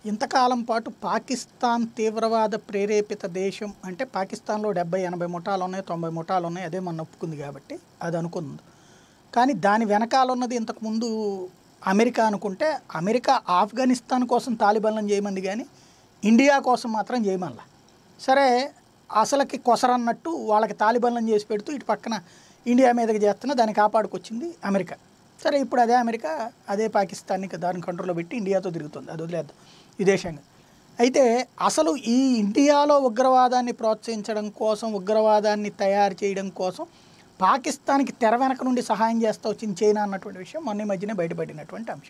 ఇంతకాలం పాటు పాకిస్తాన్ తీవ్రవాద ప్రేరేపిత దేశం అంటే పాకిస్తాన్లో డెబ్బై ఎనభై ముఠాలు ఉన్నాయి తొంభై ముఠాలు ఉన్నాయి అదే మన ఒప్పుకుంది కాబట్టి అది అనుకుంది కానీ దాని వెనకాల ఉన్నది ఇంతకుముందు అమెరికా అనుకుంటే అమెరికా ఆఫ్ఘనిస్తాన్ కోసం తాలిబాన్లను చేయమంది కానీ ఇండియా కోసం మాత్రం చేయమల్లా సరే అసలుకి కొసరన్నట్టు వాళ్ళకి తాలిబాన్లను చేసి పెడుతూ ఇటు పక్కన ఇండియా మీదకి చేస్తున్న దాన్ని కాపాడుకొచ్చింది అమెరికా సరే ఇప్పుడు అదే అమెరికా అదే పాకిస్తాన్ని దాని కంట్రోల్లో పెట్టి ఇండియాతో తిరుగుతుంది అది వదిలేద్దాం విదేశంగా అయితే అసలు ఈ ఇండియాలో ఉగ్రవాదాన్ని ప్రోత్సహించడం కోసం ఉగ్రవాదాన్ని తయారు చేయడం కోసం పాకిస్తాన్కి తెర వెనక నుండి సహాయం చేస్తూ వచ్చింది చైనా అన్నటువంటి విషయం మొన్న ఈ మధ్యనే బయటపడినటువంటి అంశం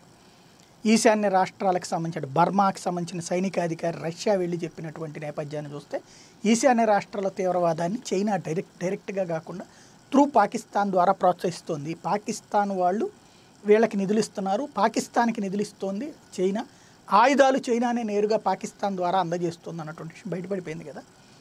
ఈశాన్య రాష్ట్రాలకు సంబంధించిన బర్మాకి సంబంధించిన సైనికాధికారి రష్యా వెళ్ళి చెప్పినటువంటి నేపథ్యాన్ని చూస్తే ఈశాన్య రాష్ట్రాల తీవ్రవాదాన్ని చైనా డైరెక్ట్ డైరెక్ట్గా కాకుండా త్రూ పాకిస్తాన్ ద్వారా ప్రోత్సహిస్తోంది పాకిస్తాన్ వాళ్ళు వీళ్ళకి నిధులు ఇస్తున్నారు పాకిస్తాన్కి నిధులు ఇస్తోంది చైనా ఆయుధాలు చైనానే నేరుగా పాకిస్తాన్ ద్వారా అందజేస్తుంది అన్నటువంటి విషయం బయటపడిపోయింది కదా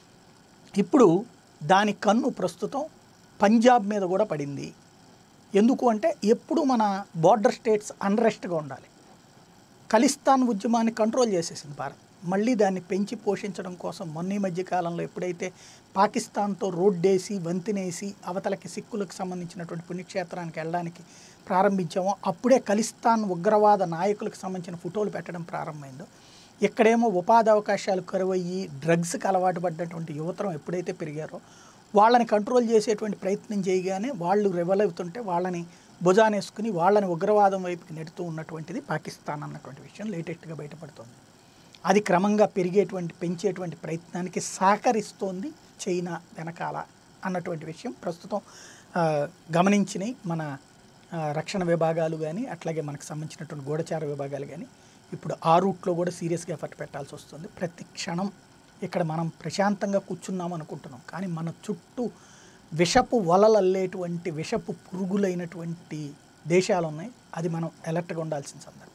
ఇప్పుడు దాని కన్ను ప్రస్తుతం పంజాబ్ మీద కూడా పడింది ఎందుకు అంటే ఎప్పుడు మన బార్డర్ స్టేట్స్ అన్రెస్ట్గా ఉండాలి ఖలిస్తాన్ ఉద్యమాన్ని కంట్రోల్ చేసేసింది భారత్ మళ్ళీ దాన్ని పెంచి పోషించడం కోసం మొన్న ఈ మధ్య కాలంలో ఎప్పుడైతే పాకిస్తాన్తో రోడ్డేసి వంతెనేసి అవతలకి సిక్కులకు సంబంధించినటువంటి పుణ్యక్షేత్రానికి వెళ్ళడానికి ప్రారంభించామో అప్పుడే ఖలిస్తాన్ ఉగ్రవాద నాయకులకు సంబంధించిన ఫోటోలు పెట్టడం ప్రారంభమైందో ఇక్కడేమో ఉపాధి అవకాశాలు కరువయ్యి డ్రగ్స్కి అలవాటు పడ్డటువంటి యువతరం ఎప్పుడైతే పెరిగారో వాళ్ళని కంట్రోల్ చేసేటువంటి ప్రయత్నం చేయగానే వాళ్ళు రెవల్ అవుతుంటే వాళ్ళని భుజానేసుకుని వాళ్ళని ఉగ్రవాదం వైపుకి నెడుతూ ఉన్నటువంటిది పాకిస్తాన్ అన్నటువంటి విషయం లేటెస్ట్గా బయటపడుతోంది అది క్రమంగా పెరిగేటువంటి పెంచేటువంటి ప్రయత్నానికి సహకరిస్తోంది చైనా వెనకాల అన్నటువంటి విషయం ప్రస్తుతం ఆ, గమనించినాయి మన ఆ, రక్షణ విభాగాలు కానీ అట్లాగే మనకు సంబంధించినటువంటి గూఢచార విభాగాలు కానీ ఇప్పుడు ఆ రూట్లో కూడా సీరియస్గా ఎఫర్ట్ పెట్టాల్సి వస్తుంది ప్రతి క్షణం ఇక్కడ మనం ప్రశాంతంగా కూర్చున్నాం అనుకుంటున్నాం కానీ మన చుట్టూ విషపు వలలల్లేటువంటి విషపు పురుగులైనటువంటి దేశాలు ఉన్నాయి అది మనం అలర్ట్గా ఉండాల్సిన సందర్భం